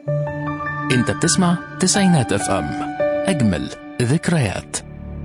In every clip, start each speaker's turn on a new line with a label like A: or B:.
A: انت بتسمع تسعينات اف ام اجمل ذكريات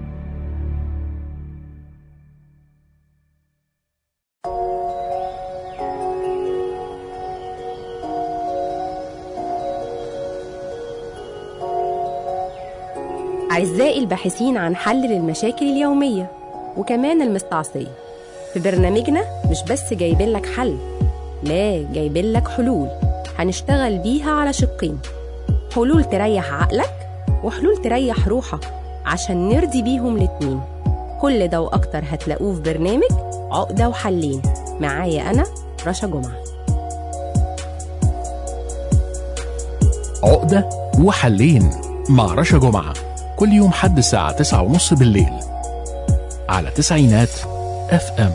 B: أعزائي الباحثين عن حل للمشاكل اليومية وكمان المستعصية في برنامجنا مش بس جايبين لك حل لا جايبين لك حلول هنشتغل بيها على شقين حلول تريح عقلك وحلول تريح روحك عشان نرضي بيهم الاتنين كل ده وأكتر هتلاقوه في برنامج عقدة وحلين معايا أنا رشا جمعة
A: عقدة وحلين مع رشا جمعة كل يوم حد الساعة تسعة ونص بالليل على تسعينات اف ام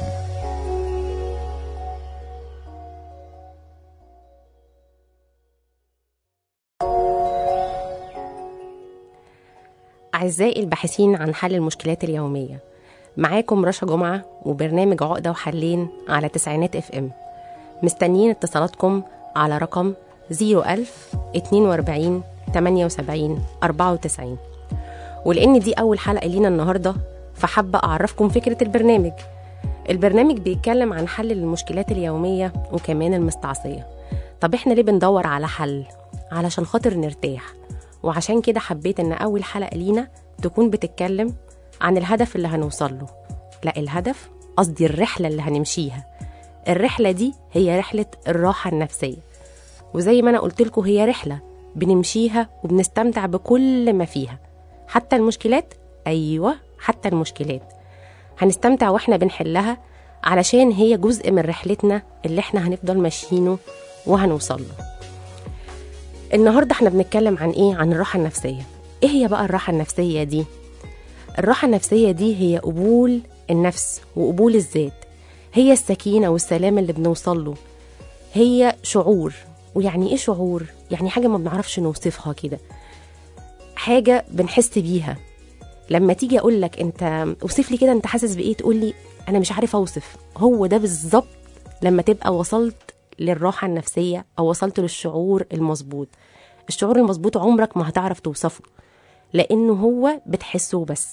B: أعزائي الباحثين عن حل المشكلات اليومية معاكم رشا جمعة وبرنامج عقدة وحلين على تسعينات اف ام مستنيين اتصالاتكم على رقم 01000 42 78 94 ولأن دي أول حلقة لينا النهاردة فحابة أعرفكم فكرة البرنامج البرنامج بيتكلم عن حل للمشكلات اليومية وكمان المستعصية طب احنا ليه بندور على حل؟ علشان خاطر نرتاح وعشان كده حبيت ان اول حلقة لينا تكون بتتكلم عن الهدف اللي هنوصل له لا الهدف قصدي الرحلة اللي هنمشيها الرحلة دي هي رحلة الراحة النفسية وزي ما انا قلت لكم هي رحلة بنمشيها وبنستمتع بكل ما فيها حتى المشكلات ايوه حتى المشكلات هنستمتع واحنا بنحلها علشان هي جزء من رحلتنا اللي احنا هنفضل ماشيينه وهنوصل له النهارده احنا بنتكلم عن ايه عن الراحه النفسيه ايه هي بقى الراحه النفسيه دي الراحه النفسيه دي هي قبول النفس وقبول الذات هي السكينه والسلام اللي بنوصل له هي شعور ويعني ايه شعور يعني حاجه ما بنعرفش نوصفها كده حاجه بنحس بيها لما تيجي اقول لك انت اوصف لي كده انت حاسس بايه تقول لي انا مش عارف اوصف هو ده بالظبط لما تبقى وصلت للراحه النفسيه او وصلت للشعور المظبوط الشعور المظبوط عمرك ما هتعرف توصفه لانه هو بتحسه بس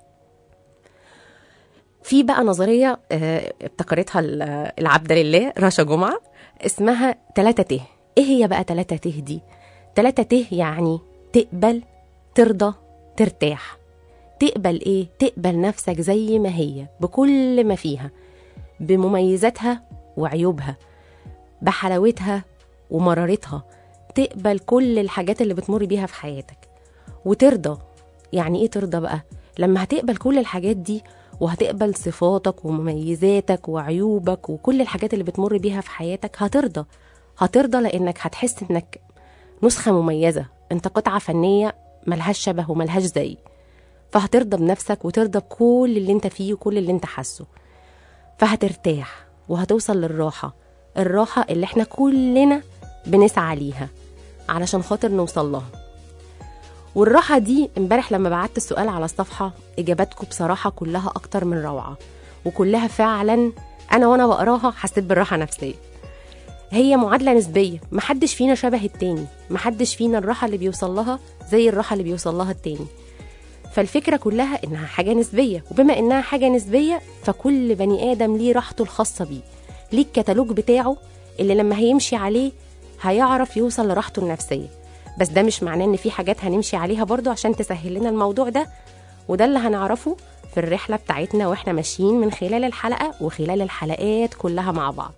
B: في بقى نظريه آه، ابتكرتها ال- العبد لله رشا جمعه اسمها تلاتة ته ايه هي بقى تلاتة ته دي تلاتة ته يعني تقبل ترضى ترتاح تقبل ايه تقبل نفسك زي ما هي بكل ما فيها بمميزاتها وعيوبها بحلاوتها ومرارتها تقبل كل الحاجات اللي بتمر بيها في حياتك وترضى يعني ايه ترضى بقى لما هتقبل كل الحاجات دي وهتقبل صفاتك ومميزاتك وعيوبك وكل الحاجات اللي بتمر بيها في حياتك هترضى هترضى لانك هتحس انك نسخة مميزة انت قطعة فنية ملهاش شبه وملهاش زي فهترضى بنفسك وترضى بكل اللي انت فيه وكل اللي انت حاسه فهترتاح وهتوصل للراحة الراحة اللي احنا كلنا بنسعى ليها علشان خاطر نوصل لها والراحة دي امبارح لما بعت السؤال على الصفحة إجاباتكم بصراحة كلها أكتر من روعة وكلها فعلا أنا وأنا بقراها حسيت بالراحة نفسية هي معادلة نسبية محدش فينا شبه التاني محدش فينا الراحة اللي بيوصل لها زي الراحة اللي بيوصل لها التاني فالفكرة كلها إنها حاجة نسبية وبما إنها حاجة نسبية فكل بني آدم ليه راحته الخاصة بيه ليه الكتالوج بتاعه اللي لما هيمشي عليه هيعرف يوصل لراحته النفسية بس ده مش معناه إن في حاجات هنمشي عليها برضو عشان تسهل لنا الموضوع ده وده اللي هنعرفه في الرحلة بتاعتنا وإحنا ماشيين من خلال الحلقة وخلال الحلقات كلها مع بعض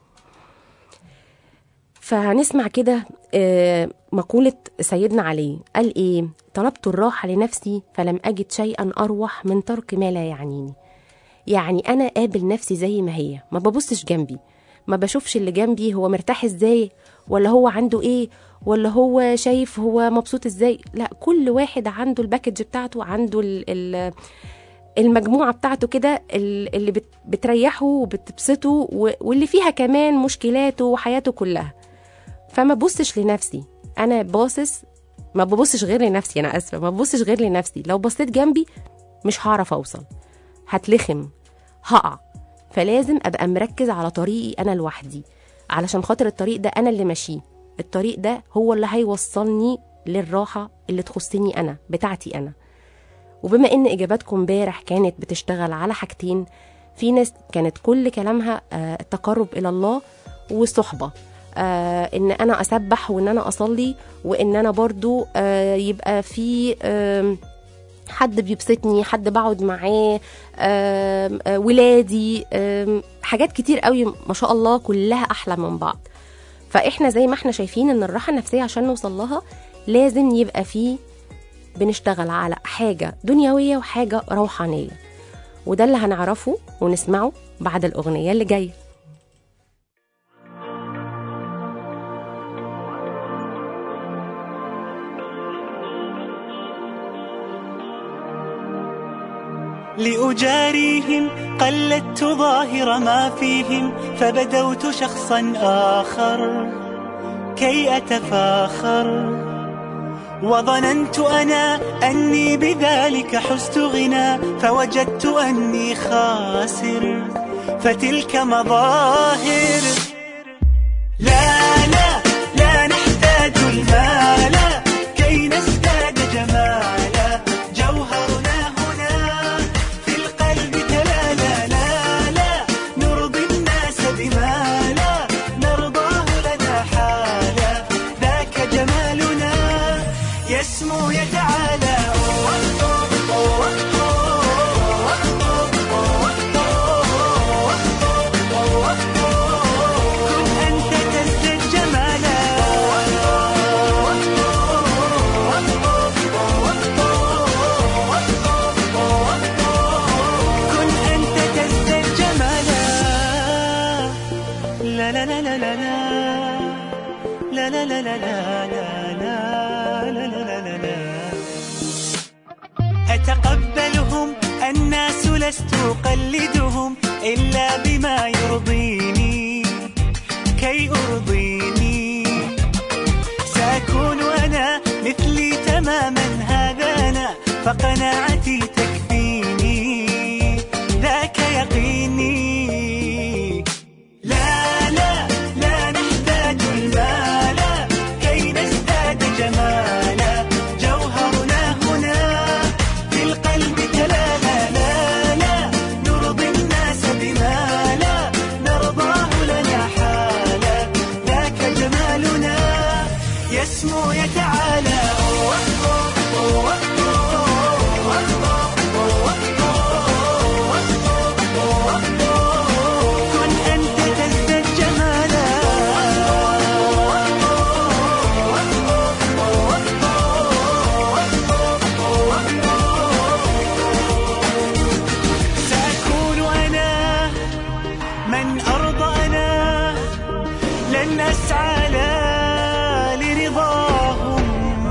B: فهنسمع كده آه، مقولة سيدنا علي قال إيه طلبت الراحة لنفسي فلم أجد شيئا أروح من ترك ما لا يعنيني يعني أنا قابل نفسي زي ما هي ما ببصش جنبي ما بشوفش اللي جنبي هو مرتاح ازاي ولا هو عنده ايه ولا هو شايف هو مبسوط ازاي لا كل واحد عنده الباكج بتاعته عنده ال ال المجموعة بتاعته كده ال- اللي بت- بتريحه وبتبسطه و- واللي فيها كمان مشكلاته وحياته كلها فما ببصش لنفسي انا باصص ما ببصش غير لنفسي انا اسفه ما ببصش غير لنفسي لو بصيت جنبي مش هعرف اوصل هتلخم هقع فلازم ابقى مركز على طريقي انا لوحدي علشان خاطر الطريق ده انا اللي ماشيه الطريق ده هو اللي هيوصلني للراحة اللي تخصني أنا بتاعتي أنا وبما إن إجاباتكم امبارح كانت بتشتغل على حاجتين في ناس كانت كل كلامها آه، التقرب إلى الله والصحبة آه ان انا اسبح وان انا اصلي وان انا برضو آه يبقى في آم، حد بيبسطني حد بقعد معاه آم، آه ولادي آم، حاجات كتير قوي ما شاء الله كلها احلى من بعض فاحنا زي ما احنا شايفين ان الراحه النفسيه عشان نوصل لها لازم يبقى فيه بنشتغل على حاجه دنيويه وحاجه روحانيه وده اللي هنعرفه ونسمعه بعد الاغنيه اللي جايه
C: لأجاريهم قلدت ظاهر ما فيهم فبدوت شخصا آخر كي أتفاخر وظننت أنا أني بذلك حزت غنى فوجدت أني خاسر فتلك مظاهر لا لا لا نحتاج المال كي نزداد جمالا جوهرنا هنا في القلب تلالا لا لا نرضي الناس بما لا نرضاه لنا حالا ذاك جمالنا يسمو يتعالى كن أنت تزدد جمالا كن أنت تزدد جمالا لا لا لا لا لا لا لا لا لا لا لا لا لا لا لا لا أتقبلهم الناس لست أقلدهم إلا بما يرضيني كي أرضيني سأكون أنا مثلي تماما هذا أنا فقناعتي تكفيني ذاك يقيني لا لا لا نحتاج المال كي نزداد جمالا جوهرنا هنا في القلب تلالا لا لا نرضي الناس بما لا نرضاه لنا حالا ذاك جمالنا يسمو يتعالى كن أنت تزدد جمالا سأكون أنا من أرضى أنا لن أسعى لا لرضاهم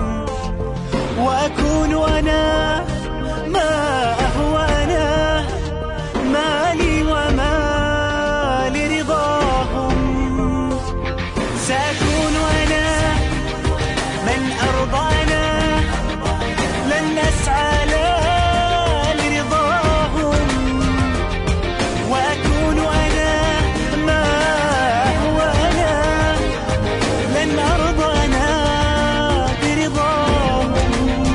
C: وأكون أنا ما أهوى أنا ما لي وما لرضاهم سأكون أنا من أرضى أنا لن أسعى لا لرضاهم وأكون أنا ما هو أنا لن أرضى أنا برضاهم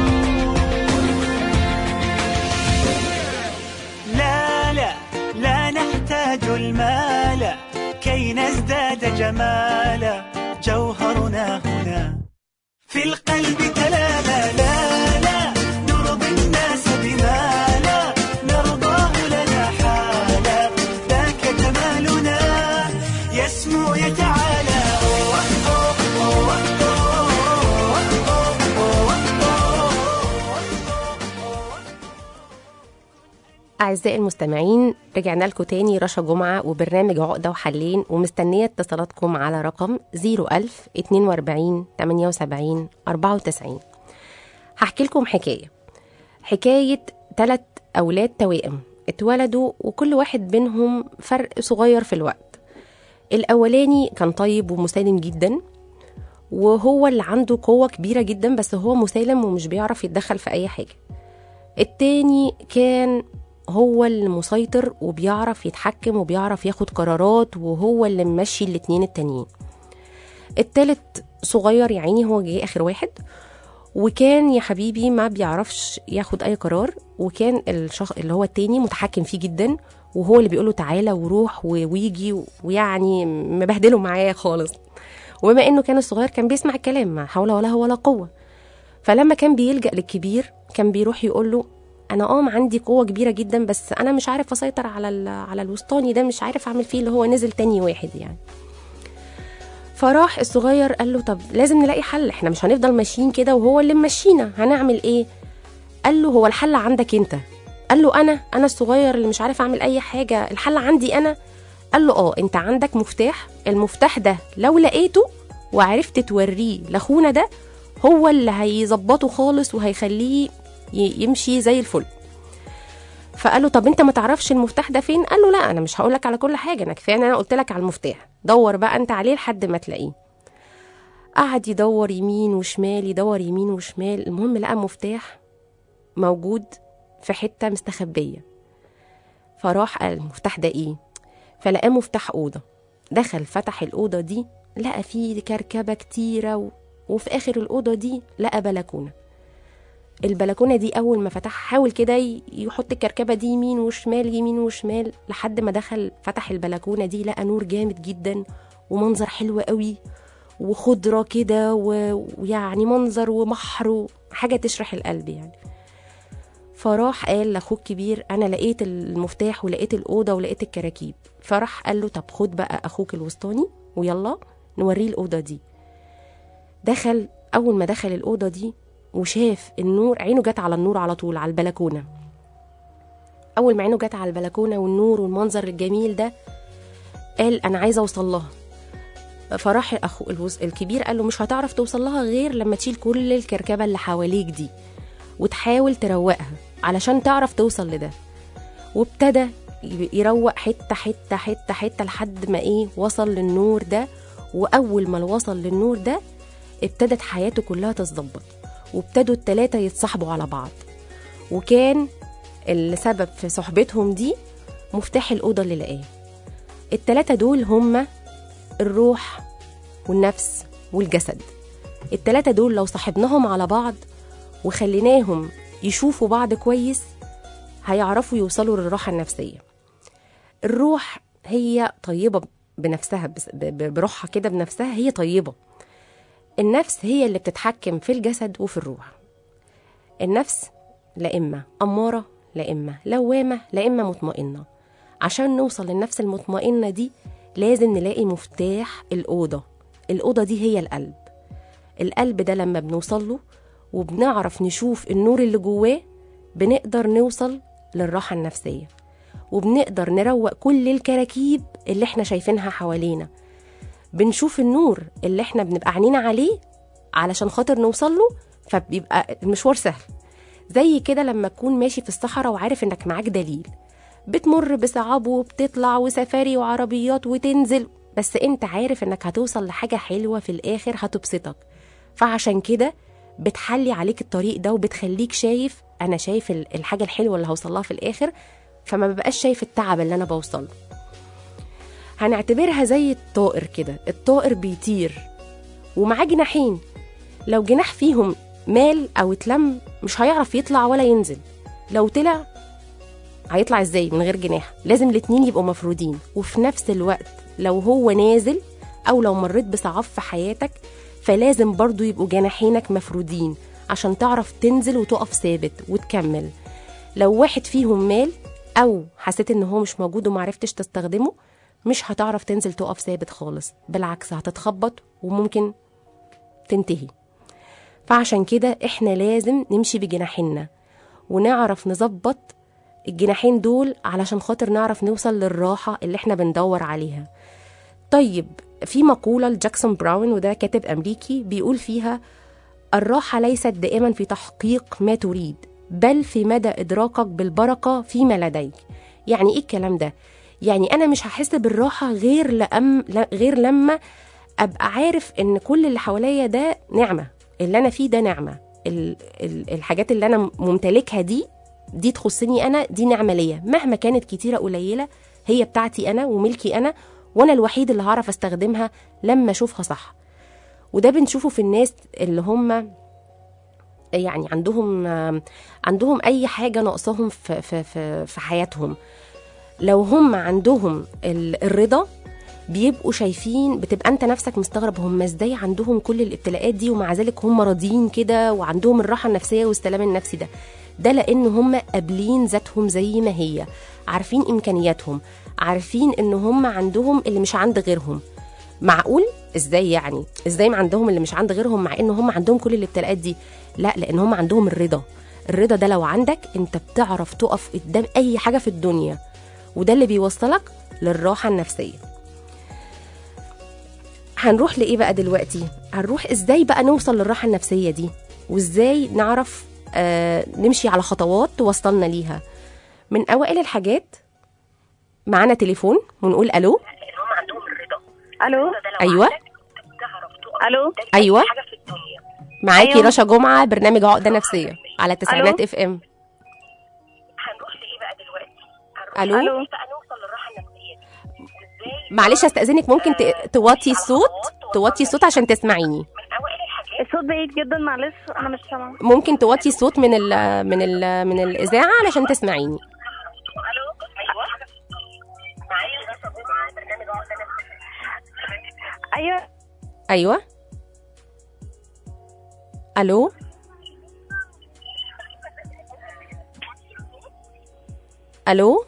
C: لا لا لا نحتاج المال كي نزداد جمالا جوهرنا هنا في القلب تلالا لا لا نرضي الناس بما لا نرضاه لنا حالا ذاك جمالنا يسمو يتعالى
B: أعزائي المستمعين رجعنا لكم تاني رشا جمعة وبرنامج عقدة وحلين ومستنية اتصالاتكم على رقم 01000 42 78 94 هحكي لكم حكاية حكاية تلات أولاد توائم اتولدوا وكل واحد بينهم فرق صغير في الوقت الأولاني كان طيب ومسالم جدا وهو اللي عنده قوة كبيرة جدا بس هو مسالم ومش بيعرف يتدخل في أي حاجة التاني كان هو المسيطر وبيعرف يتحكم وبيعرف ياخد قرارات وهو اللي ممشي الاتنين التانيين التالت صغير يا عيني هو جه اخر واحد وكان يا حبيبي ما بيعرفش ياخد اي قرار وكان الشخص اللي هو التاني متحكم فيه جدا وهو اللي بيقوله تعالى وروح و- ويجي ويعني مبهدله معاه خالص وبما انه كان الصغير كان بيسمع الكلام ما حول ولا هو ولا قوه فلما كان بيلجأ للكبير كان بيروح يقول له انا اه عندي قوه كبيره جدا بس انا مش عارف اسيطر على ال- على الوسطاني ده مش عارف اعمل فيه اللي هو نزل تاني واحد يعني فراح الصغير قال له طب لازم نلاقي حل احنا مش هنفضل ماشيين كده وهو اللي ممشينا هنعمل ايه قال له هو الحل عندك انت قال له انا انا الصغير اللي مش عارف اعمل اي حاجه الحل عندي انا قال له اه انت عندك مفتاح المفتاح ده لو لقيته وعرفت توريه لاخونا ده هو اللي هيظبطه خالص وهيخليه ي- يمشي زي الفل فقال له طب انت ما تعرفش المفتاح ده فين قال له لا انا مش هقول لك على كل حاجه انا كفايه ان انا قلت لك على المفتاح دور بقى انت عليه لحد ما تلاقيه قعد يدور يمين وشمال يدور يمين وشمال المهم لقى مفتاح موجود في حته مستخبيه فراح قال المفتاح ده ايه فلقاه مفتاح اوضه دخل فتح الاوضه دي لقى فيه كركبه كتيره و... وفي اخر الاوضه دي لقى بلكونه البلكونه دي اول ما فتح حاول كده ي- يحط الكركبه دي يمين وشمال يمين وشمال لحد ما دخل فتح البلكونه دي لقى نور جامد جدا ومنظر حلو قوي وخضره كده و- ويعني منظر وبحر حاجه تشرح القلب يعني فراح قال لاخوه الكبير انا لقيت المفتاح ولقيت الاوضه ولقيت الكراكيب فراح قال له طب خد بقى اخوك الوسطاني ويلا نوريه الاوضه دي دخل اول ما دخل الاوضه دي وشاف النور عينه جت على النور على طول على البلكونه اول ما عينه جت على البلكونه والنور والمنظر الجميل ده قال انا عايزه اوصل لها فراح اخو الوز- الكبير قال له مش هتعرف توصل لها غير لما تشيل كل الكركبه اللي حواليك دي وتحاول تروقها علشان تعرف توصل لده وابتدى ي- يروق حته حته حته حته لحد ما ايه وصل للنور ده واول ما وصل للنور ده ابتدت حياته كلها تتظبط وابتدوا التلاتة يتصاحبوا على بعض وكان السبب في صحبتهم دي مفتاح الأوضة اللي لقاه التلاتة دول هما الروح والنفس والجسد التلاتة دول لو صاحبناهم على بعض وخليناهم يشوفوا بعض كويس هيعرفوا يوصلوا للراحة النفسية الروح هي طيبة بنفسها بس- ب- ب- بروحها كده بنفسها هي طيبة النفس هي اللي بتتحكم في الجسد وفي الروح النفس لا إما أمارة لا إما لوامة لا إما مطمئنة عشان نوصل للنفس المطمئنة دي لازم نلاقي مفتاح الأوضة الأوضة دي هي القلب القلب ده لما بنوصل له وبنعرف نشوف النور اللي جواه بنقدر نوصل للراحة النفسية وبنقدر نروق كل الكراكيب اللي احنا شايفينها حوالينا بنشوف النور اللي احنا بنبقى عينينا عليه علشان خاطر نوصل له فبيبقى المشوار سهل زي كده لما تكون ماشي في الصحراء وعارف انك معاك دليل بتمر بصعاب وبتطلع وسفاري وعربيات وتنزل بس انت عارف انك هتوصل لحاجة حلوة في الاخر هتبسطك فعشان كده بتحلي عليك الطريق ده وبتخليك شايف انا شايف ال- الحاجة الحلوة اللي هوصلها في الاخر فما ببقاش شايف التعب اللي انا بوصله هنعتبرها زي الطائر كده الطائر بيطير ومعاه جناحين لو جناح فيهم مال او اتلم مش هيعرف يطلع ولا ينزل لو طلع هيطلع ازاي من غير جناح لازم الاتنين يبقوا مفرودين وفي نفس الوقت لو هو نازل او لو مريت بصعاب في حياتك فلازم برضو يبقوا جناحينك مفرودين عشان تعرف تنزل وتقف ثابت وتكمل لو واحد فيهم مال او حسيت ان هو مش موجود ومعرفتش تستخدمه مش هتعرف تنزل تقف ثابت خالص بالعكس هتتخبط وممكن تنتهي فعشان كده احنا لازم نمشي بجناحنا ونعرف نظبط الجناحين دول علشان خاطر نعرف نوصل للراحة اللي احنا بندور عليها طيب في مقولة لجاكسون براون وده كاتب أمريكي بيقول فيها الراحة ليست دائما في تحقيق ما تريد بل في مدى إدراكك بالبركة فيما لديك يعني إيه الكلام ده؟ يعني أنا مش هحس بالراحة غير لأم لا- غير لما أبقى عارف إن كل اللي حواليا ده نعمة اللي أنا فيه ده نعمة ال- ال- الحاجات اللي أنا ممتلكها دي دي تخصني أنا دي نعمة ليا مهما كانت كتيرة قليلة هي بتاعتي أنا وملكي أنا وأنا الوحيد اللي هعرف أستخدمها لما أشوفها صح وده بنشوفه في الناس اللي هم يعني عندهم عندهم اي حاجه ناقصاهم في في في, في حياتهم لو هم عندهم ال- الرضا بيبقوا شايفين بتبقى انت نفسك مستغرب هم ازاي عندهم كل الابتلاءات دي ومع ذلك هم راضيين كده وعندهم الراحه النفسيه والسلام النفسي ده ده لان هم قابلين ذاتهم زي ما هي عارفين امكانياتهم عارفين ان هم عندهم اللي مش عند غيرهم معقول ازاي يعني ازاي ما عندهم اللي مش عند غيرهم مع ان هم عندهم كل الابتلاءات دي لا لان هم عندهم الرضا الرضا ده لو عندك انت بتعرف تقف قدام اي حاجه في الدنيا وده اللي بيوصلك للراحه النفسيه هنروح لايه بقى دلوقتي هنروح ازاي بقى نوصل للراحه النفسيه دي وازاي نعرف آه نمشي على خطوات توصلنا ليها من اوائل الحاجات معانا تليفون ونقول الو
D: الو
B: ايوه
D: الو
B: ايوه معاكي
D: أيوة.
B: رشا جمعه برنامج عقده نفسيه على تسعينات اف ام الو
D: الو
B: معلش استاذنك ممكن ت- توطي الصوت توطي الصوت عشان تسمعيني
D: الصوت بعيد جدا معلش انا مش سامعه
B: ممكن توطي الصوت من ال من ال من الاذاعه علشان تسمعيني
D: ايوه
B: ايوه الو الو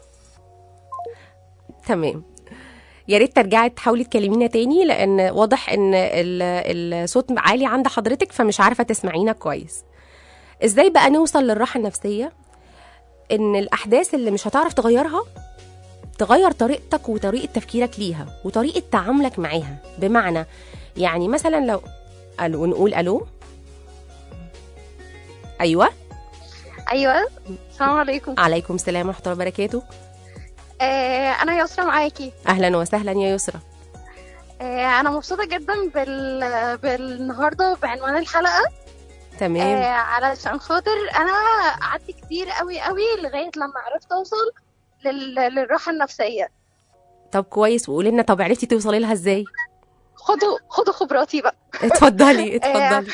B: تمام يا ريت ترجعي تحاولي تكلمينا تاني لان واضح ان ال- الصوت عالي عند حضرتك فمش عارفه تسمعينا كويس ازاي بقى نوصل للراحه النفسيه ان الاحداث اللي مش هتعرف تغيرها تغير طريقتك وطريقه تفكيرك ليها وطريقه تعاملك معاها بمعنى يعني مثلا لو الو نقول الو ايوه
E: ايوه السلام عليكم
B: عليكم السلام ورحمه الله وبركاته
E: آه انا يسرا معاكي
B: اهلا وسهلا يا يسرا
E: آه انا مبسوطه جدا بال... بالنهارده بعنوان الحلقه
B: تمام
E: آه علشان خاطر انا قعدت كتير قوي قوي لغايه لما عرفت اوصل لل... للراحه النفسيه
B: طب كويس وقولي لنا طب عرفتي توصلي لها ازاي
E: خدوا خدوا خبراتي بقى
B: اتفضلي اتفضلي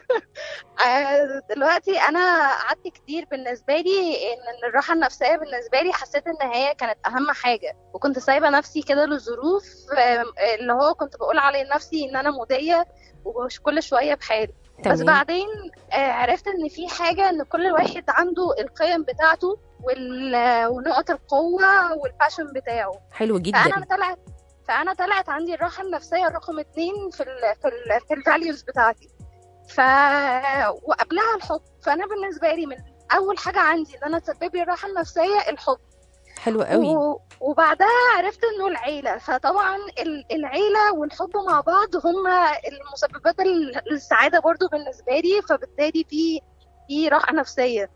E: آه، دلوقتي انا قعدت كتير بالنسبه لي ان الراحه النفسيه بالنسبه لي حسيت ان هي كانت اهم حاجه وكنت سايبه نفسي كده للظروف آه، اللي هو كنت بقول على نفسي ان انا موديه ومش كل شويه بحال بس
B: تمام
E: بعدين آه، عرفت ان في حاجه ان كل واحد عنده القيم بتاعته وال- ونقط القوه والباشن بتاعه
B: حلو
E: فانا
B: جدا
E: طلعت فانا طلعت عندي الراحه النفسيه رقم اتنين في ال في ال في الفاليوز بتاعتي ف وقبلها الحب فانا بالنسبه لي من اول حاجه عندي ان انا تسبب لي الراحه النفسيه الحب
B: حلو قوي
E: و... وبعدها عرفت انه العيله فطبعا ال- العيله والحب مع بعض هم المسببات ال- للسعاده برضو بالنسبه لي فبالتالي في في راحه نفسيه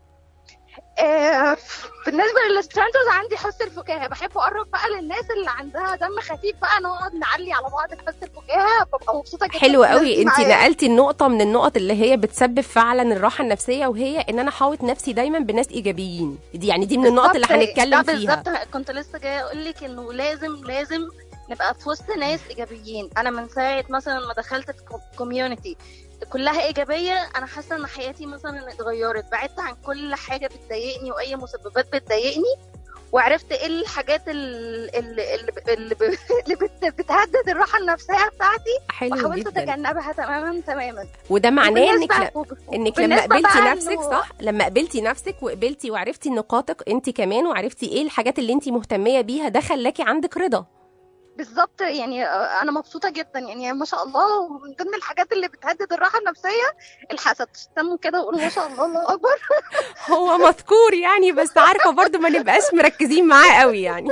E: آه، بالنسبه للسترانترز عندي حس الفكاهه بحب اقرب بقى للناس اللي عندها دم خفيف بقى نقعد نعلي على بعض في حس الفكاهه ببقى مبسوطه جدا
B: حلو
E: بالناس
B: قوي
E: دي
B: انت
E: معايا.
B: نقلتي النقطه من النقط اللي هي بتسبب فعلا الراحه النفسيه وهي ان انا احاوط نفسي دايما بناس ايجابيين دي يعني دي من النقط اللي
E: بالظبط،
B: هنتكلم
E: ده
B: فيها
E: بالظبط كنت لسه جايه اقول لك انه لازم لازم نبقى في وسط ناس ايجابيين انا من ساعه مثلا ما دخلت في كوميونتي كلها ايجابيه انا حاسه ان حياتي مثلا اتغيرت بعدت عن كل حاجه بتضايقني واي مسببات بتضايقني وعرفت ايه الحاجات اللي, اللي, اللي, ب- اللي بت- بتهدد الراحه النفسيه بتاعتي
B: حلو
E: وحاولت
B: جدا
E: اتجنبها تماما تماما
B: وده معناه انك
E: وبالنسبة-
B: لا
E: وب-
B: انك لما
E: وبالنسبة
B: قبلتي
E: بقى
B: نفسك
E: إنه-
B: صح لما قبلتي نفسك وقبلتي وعرفتي نقاطك انت كمان وعرفتي ايه الحاجات اللي انت مهتميه بيها ده خلاكي عندك رضا
E: بالظبط يعني آه، انا مبسوطه جدا يعني ما شاء الله ومن ضمن الحاجات اللي بتهدد الراحه النفسيه الحسد تستموا كده وقولوا ما شاء الله الله اكبر
B: هو مذكور يعني بس عارفه برضو ما نبقاش مركزين معاه قوي يعني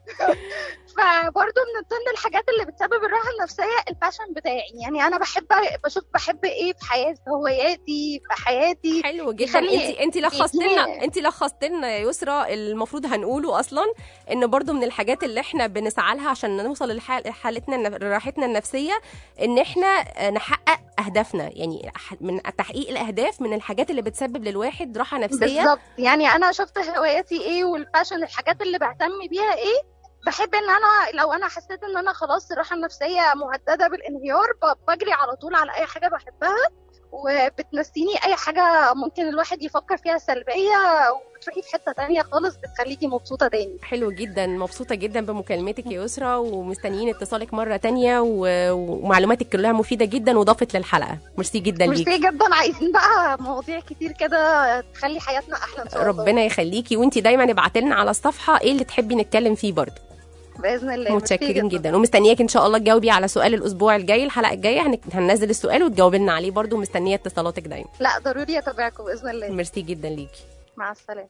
E: فبرضه من ضمن الحاجات اللي بتسبب الراحه النفسيه الباشن بتاعي يعني انا بحب بشوف بحب ايه في حياتي هواياتي في حياتي
B: حلو جدا
E: يخلي-
B: انت انت لخصت لنا
E: يديني-
B: انت لخصت لنا يا يسرا المفروض هنقوله اصلا ان برضو من الحاجات اللي احنا بنسعى لها عشان نوصل لحالتنا لراحتنا النفسيه ان احنا نحقق اهدافنا يعني ح- من تحقيق الاهداف من الحاجات اللي بتسبب للواحد راحه نفسيه
E: بالظبط يعني انا شفت هواياتي ايه والباشن الحاجات اللي بهتم بيها ايه بحب ان انا لو انا حسيت ان انا خلاص الراحه النفسيه مهدده بالانهيار ب- بجري على طول على اي حاجه بحبها وبتنسيني اي حاجه ممكن الواحد يفكر فيها سلبيه وبتروحي في حته تانية خالص بتخليكي مبسوطه تاني
B: حلو جدا مبسوطه جدا بمكالمتك يا يسرا ومستنيين اتصالك مره تانية و- ومعلوماتك كلها مفيده جدا وضافت للحلقه ميرسي جدا ليك
E: ميرسي جدا عايزين بقى مواضيع كتير كده تخلي حياتنا احلى ان شاء الله
B: ربنا يخليكي وانتي دايما ابعتي لنا على الصفحه ايه اللي تحبي نتكلم فيه برضه
E: باذن الله ميرسي
B: متشكرين جدا ومستنياك ان شاء الله تجاوبي على سؤال الاسبوع الجاي الحلقه الجايه هن- هننزل السؤال وتجاوبي لنا عليه برضه مستنيه اتصالاتك دايما
E: لا ضروري اتابعكم باذن الله
B: ميرسي جدا ليكي
E: مع السلامه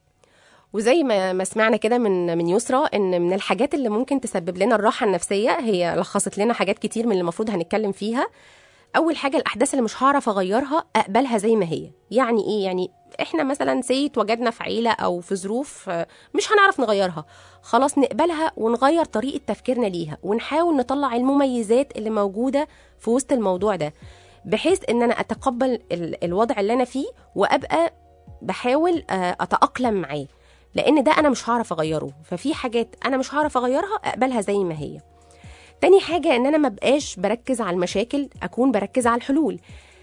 B: وزي ما ما سمعنا كده من من يسرا ان من الحاجات اللي ممكن تسبب لنا الراحه النفسيه هي لخصت لنا حاجات كتير من اللي المفروض هنتكلم فيها اول حاجه الاحداث اللي مش هعرف اغيرها اقبلها زي ما هي يعني ايه يعني احنا مثلا سي اتوجدنا في عيله او في ظروف آه، مش هنعرف نغيرها خلاص نقبلها ونغير طريقه تفكيرنا ليها ونحاول نطلع المميزات اللي موجوده في وسط الموضوع ده بحيث ان انا اتقبل ال- الوضع اللي انا فيه وابقى بحاول آه، اتاقلم معاه لان ده انا مش هعرف اغيره ففي حاجات انا مش هعرف اغيرها اقبلها زي ما هي تاني حاجة ان انا ما بقاش بركز على المشاكل اكون بركز على الحلول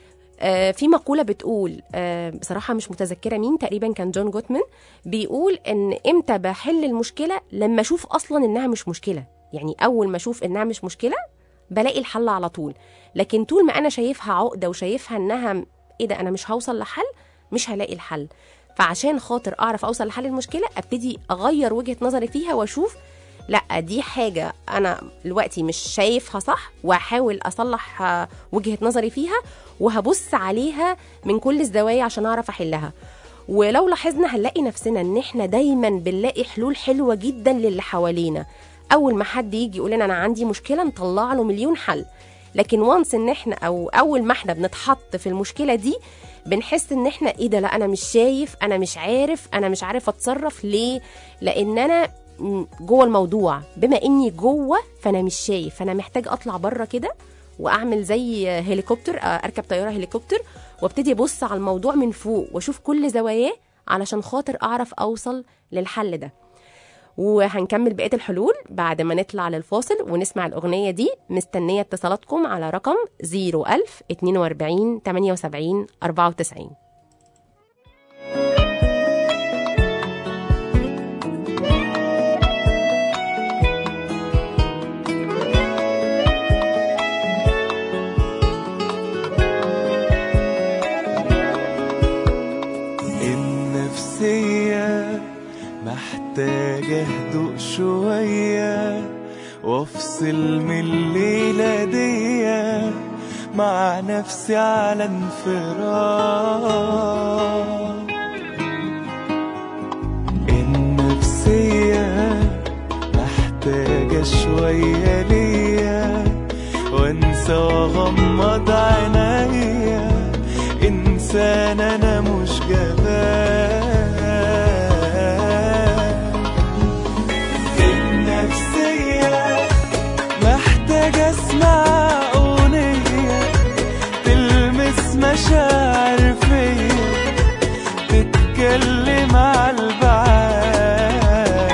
B: آه في مقولة بتقول آه بصراحة مش متذكرة مين تقريبا كان جون جوتمان بيقول ان امتى بحل المشكلة لما اشوف اصلا انها مش مشكلة يعني اول ما اشوف انها مش مشكلة بلاقي الحل على طول لكن طول ما انا شايفها عقدة وشايفها انها ايه ده انا مش هوصل لحل مش هلاقي الحل فعشان خاطر اعرف اوصل لحل المشكله ابتدي اغير وجهه نظري فيها واشوف لا دي حاجه انا دلوقتي مش شايفها صح واحاول اصلح آه، وجهه نظري فيها وهبص عليها من كل الزوايا عشان اعرف احلها ولو لاحظنا هنلاقي نفسنا ان احنا دايما بنلاقي حلول حلوه جدا للي حوالينا اول ما حد يجي يقول لنا انا عندي مشكله نطلع له مليون حل لكن وانس ان احنا او اول ما احنا بنتحط في المشكله دي بنحس ان احنا ايه ده لا انا مش شايف انا مش عارف انا مش عارف اتصرف ليه لان انا م- جوه الموضوع بما اني جوه فانا مش شايف فانا محتاج اطلع بره كده واعمل زي هليكوبتر آه، اركب طياره هليكوبتر وابتدي ابص على الموضوع من فوق واشوف كل زواياه علشان خاطر اعرف اوصل للحل ده وهنكمل بقيه الحلول بعد ما نطلع للفاصل ونسمع الاغنيه دي مستنيه اتصالاتكم على رقم 01000 42 78 94
F: النفسية محتاجة هدوء شوية وافصل من الليلة دي مع نفسي على انفراد النفسية محتاجة شوية ليا وانسى واغمض عينيا انسان انا مش جبان النفسية محتاجة اسمع اغنية تلمس مشاعر فيا تتكلم على البعاد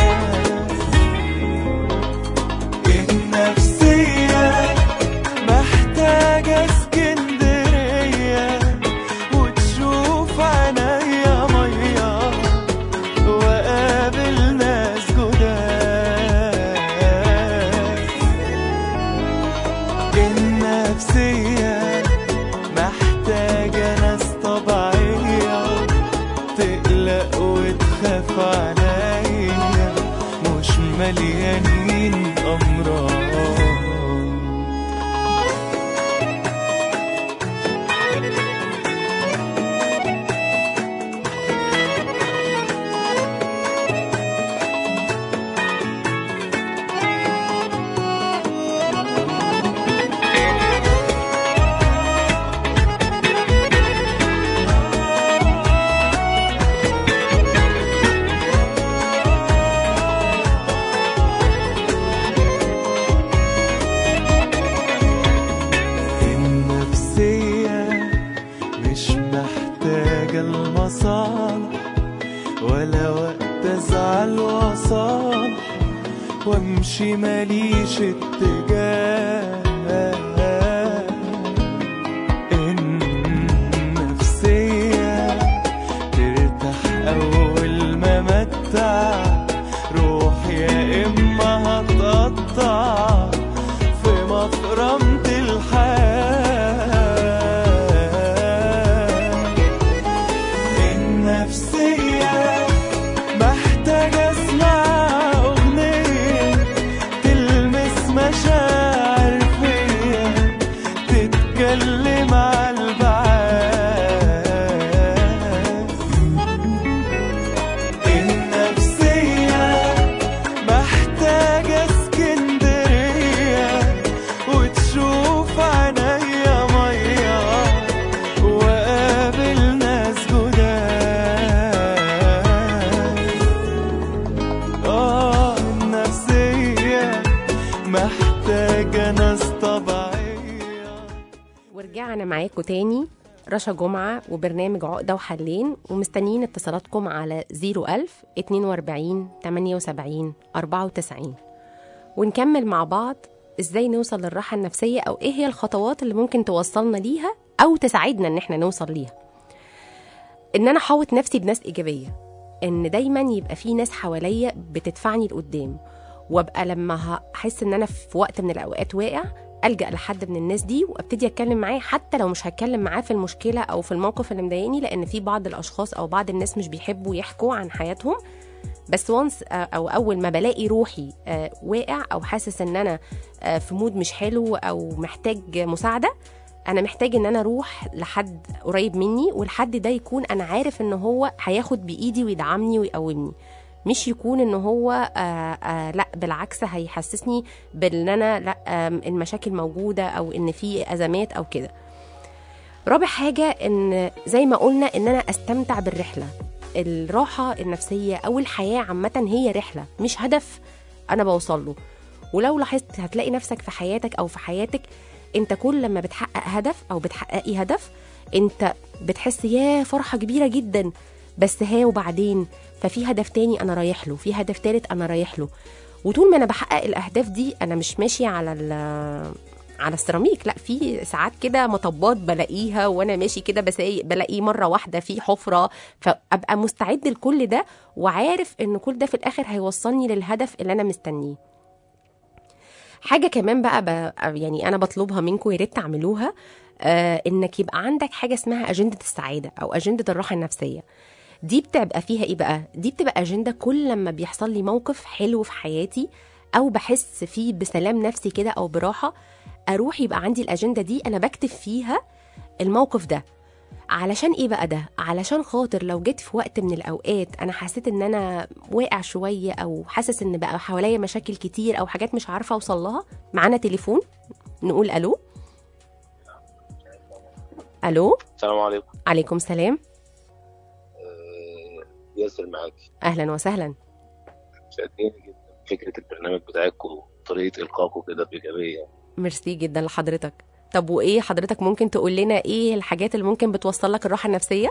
F: النفسية محتاجة اسكندرية وتشوف عينيا مية وقابل ناس جداد النفسية محتاجة ناس طبيعية تقلق وتخاف عليا مش مليانين أمراض وامشي ماليش اتجاه النفسية ترتاح أول ما متع روح يا إما هتقطع في مفرمة الحياة النفسية محتاجة اسمع أغنية تلمس مشاعر فيا تتكلم على البعاد النفسية محتاجة اسكندرية وتشوف عينيا مية وقابل ناس جداد اه النفسية محتاجة ناس طبيعية
B: ورجعنا معاكم تاني رشا جمعة وبرنامج عقدة وحلين ومستنيين اتصالاتكم على 01000 42 78 94 ونكمل مع بعض ازاي نوصل للراحة النفسية او ايه هي الخطوات اللي ممكن توصلنا ليها او تساعدنا ان احنا نوصل ليها ان انا احوط نفسي بناس ايجابية ان دايما يبقى في ناس حواليا بتدفعني لقدام وابقى لما احس ان انا في وقت من الاوقات واقع الجا لحد من الناس دي وابتدي اتكلم معاه حتى لو مش هتكلم معاه في المشكله او في الموقف اللي مضايقني لان في بعض الاشخاص او بعض الناس مش بيحبوا يحكوا عن حياتهم بس وانس او اول ما بلاقي روحي آه، واقع او حاسس ان انا آه، في مود مش حلو او محتاج مساعده انا محتاج ان انا اروح لحد قريب مني والحد ده يكون انا عارف ان هو هياخد بايدي ويدعمني ويقومني مش يكون ان هو آه آه لا بالعكس هيحسسني بان انا لا آه المشاكل موجوده او ان في ازمات او كده رابع حاجه ان زي ما قلنا ان انا استمتع بالرحله الراحه النفسيه او الحياه عامه هي رحله مش هدف انا بوصل له ولو لاحظت هتلاقي نفسك في حياتك او في حياتك انت كل لما بتحقق هدف او بتحققي هدف انت بتحس يا فرحه كبيره جدا بس ها وبعدين ففي هدف تاني انا رايح له في هدف تالت انا رايح له وطول ما انا بحقق الاهداف دي انا مش ماشيه على ال- على السيراميك لا في ساعات كده مطبات بلاقيها وانا ماشي كده بس بلاقي مره واحده في حفره فابقى مستعد لكل ده وعارف ان كل ده في الاخر هيوصلني للهدف اللي انا مستنيه حاجه كمان بقى, بقى يعني انا بطلبها منكم يا ريت تعملوها آه انك يبقى عندك حاجه اسمها اجنده السعاده او اجنده الراحه النفسيه دي بتبقى فيها ايه بقى دي بتبقى اجنده كل لما بيحصل لي موقف حلو في حياتي او بحس فيه بسلام نفسي كده او براحه اروح يبقى عندي الاجنده دي انا بكتب فيها الموقف ده علشان ايه بقى ده علشان خاطر لو جيت في وقت من الاوقات انا حسيت ان انا واقع شويه او حاسس ان بقى حواليا مشاكل كتير او حاجات مش عارفه اوصل لها معانا تليفون نقول الو الو
G: السلام عليكم
B: عليكم سلام
G: آه، ياسر معاكي
B: اهلا وسهلا
G: شديني جدا فكرة البرنامج بتاعكم وطريقة إلقائكم كده بإيجابية
B: ميرسي جدا لحضرتك طب وايه حضرتك ممكن تقول لنا ايه الحاجات اللي ممكن بتوصل لك الراحه النفسيه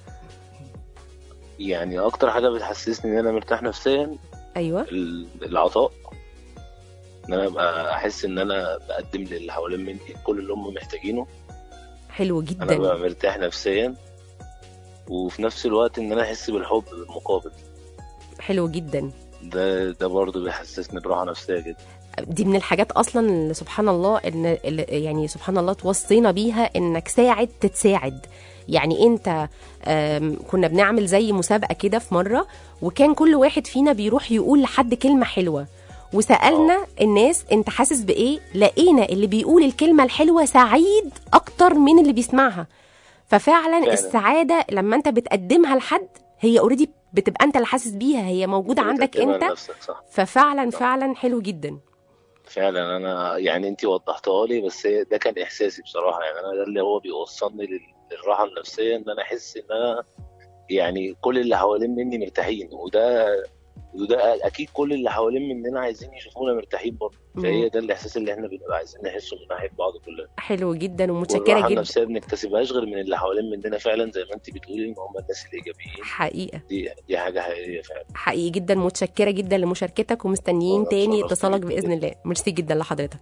G: يعني أكتر حاجة بتحسسني إن أنا مرتاح نفسيا
B: ايوه
G: ال- العطاء إن أنا أبقى أحس إن أنا بقدم للي حوالين مني كل اللي هم محتاجينه
B: حلو
G: أنا
B: جدا
G: ببقى مرتاح نفسيا وفي نفس الوقت إن أنا أحس بالحب بالمقابل
B: حلو جدا
G: ده ده برضه بيحسسني براحة نفسية جدا
B: دي من الحاجات اصلا اللي سبحان الله ان اللي- يعني سبحان الله توصينا بيها انك ساعد تتساعد يعني انت آم، كنا بنعمل زي مسابقه كده في مره وكان كل واحد فينا بيروح يقول لحد كلمه حلوه وسالنا الناس انت حاسس بايه لقينا اللي بيقول الكلمه الحلوه سعيد اكتر من اللي بيسمعها ففعلا
G: فعلا.
B: السعاده لما انت بتقدمها لحد هي اوريدي بتبقى انت اللي حاسس بيها هي موجوده عندك
G: بتقدمها
B: انت
G: لنفسك صح
B: ففعلا فعلا حلو جدا
G: فعلا انا يعني انت وضحتها لي بس هي- ده كان احساسي بصراحه يعني انا ده اللي هو بيوصلني لل- للراحه النفسيه ان انا احس ان انا يعني كل اللي حوالين مني مرتاحين وده وده اكيد كل اللي حوالين مننا عايزين يشوفونا مرتاحين برضه
B: مم.
G: فهي ده الاحساس اللي احنا بنبقى عايزين نحسه من ناحيه بعض كلنا
B: حلو جدا ومتشكره
G: والراحه
B: جدا
G: النفسيه ما بنكتسبهاش غير من اللي حوالين مننا فعلا زي ما انت بتقولي ان هم الناس الايجابيين
B: حقيقه
G: دي دي حاجه حقيقيه فعلا
B: حقيقي جدا متشكره جدا لمشاركتك ومستنيين
G: وأنا
B: تاني
G: اتشرفت
B: اتصالك
G: بيك
B: باذن
G: جداً.
B: الله ميرسي جدا لحضرتك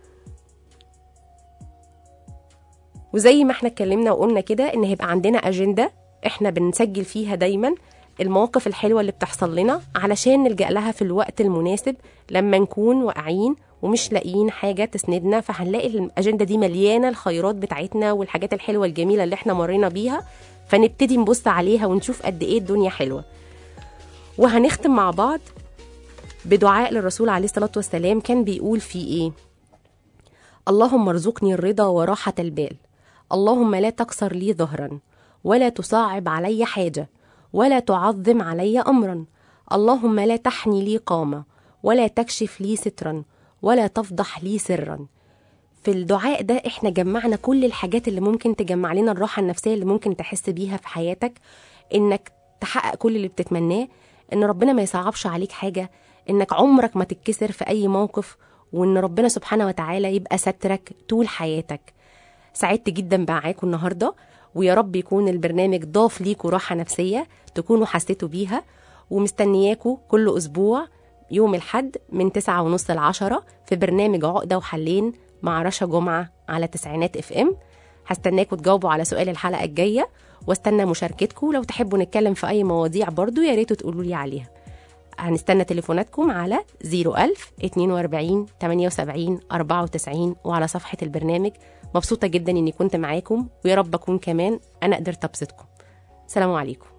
B: وزي ما احنا اتكلمنا وقلنا كده ان هيبقى عندنا اجنده احنا بنسجل فيها دايما المواقف الحلوه اللي بتحصل لنا علشان نلجا لها في الوقت المناسب لما نكون واقعين ومش لاقيين حاجه تسندنا فهنلاقي الاجنده دي مليانه الخيرات بتاعتنا والحاجات الحلوه الجميله اللي احنا مرينا بيها فنبتدي نبص عليها ونشوف قد ايه الدنيا حلوه وهنختم مع بعض بدعاء للرسول عليه الصلاة والسلام كان بيقول فيه إيه اللهم ارزقني الرضا وراحة البال اللهم لا تكسر لي ظهرا ولا تصعب علي حاجة ولا تعظم علي أمرا اللهم لا تحني لي قامة ولا تكشف لي سترا ولا تفضح لي سرا في الدعاء ده احنا جمعنا كل الحاجات اللي ممكن تجمع لنا الراحة النفسية اللي ممكن تحس بيها في حياتك انك تحقق كل اللي بتتمناه ان ربنا ما يصعبش عليك حاجة انك عمرك ما تتكسر في اي موقف وان ربنا سبحانه وتعالى يبقى سترك طول حياتك سعدت جدا معاكم النهارده ويا رب يكون البرنامج ضاف ليكوا راحة نفسية تكونوا حسيتوا بيها ومستنياكوا كل أسبوع يوم الحد من تسعة ونص لعشرة في برنامج عقدة وحلين مع رشا جمعة على تسعينات اف ام هستناكوا تجاوبوا على سؤال الحلقة الجاية واستنى مشاركتكم لو تحبوا نتكلم في أي مواضيع برضو يا ريتوا تقولوا لي عليها هنستنى تليفوناتكم على 01000 42 78 94 وعلى صفحة البرنامج مبسوطة جدا إني كنت معاكم ويا رب أكون كمان أنا قدرت أبسطكم سلام عليكم